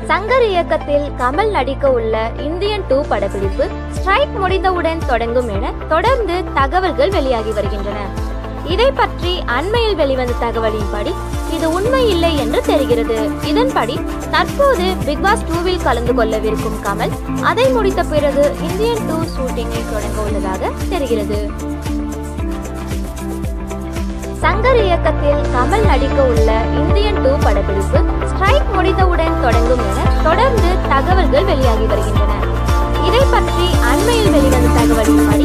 சங்கர் இயக்கத்தில் கமல் நடிக்க உள்ள இந்தியன் டூ படப்பிடிப்பு ஸ்ட்ரைக் முடிந்தவுடன் தொடங்கும் என தொடர்ந்து தகவல்கள் வெளியாகி வருகின்றன இதை பற்றி அண்மையில் வெளிவந்த தகவலின்படி இது உண்மை இல்லை என்று தெரிகிறது இதன்படி தற்போது பிக் பாஸ் டூவில் கலந்து கொள்ளவிருக்கும் கமல் அதை முடித்த பிறகு இந்தியன் டூ ஷூட்டிங்கை தொடங்க உள்ளதாக தெரிகிறது சங்கர் இயக்கத்தில் கமல் நடிக்க உள்ள இந்தியன் டூ படப்பிடிப்பு ஸ்ட்ரைக் முடிந்தவுடன் தொடங்கும் என தொடர்ந்து தகவல்கள் வெளியாகி வருகின்றன இதை பற்றி அண்மையில் வெளிவந்த தகவலின்படி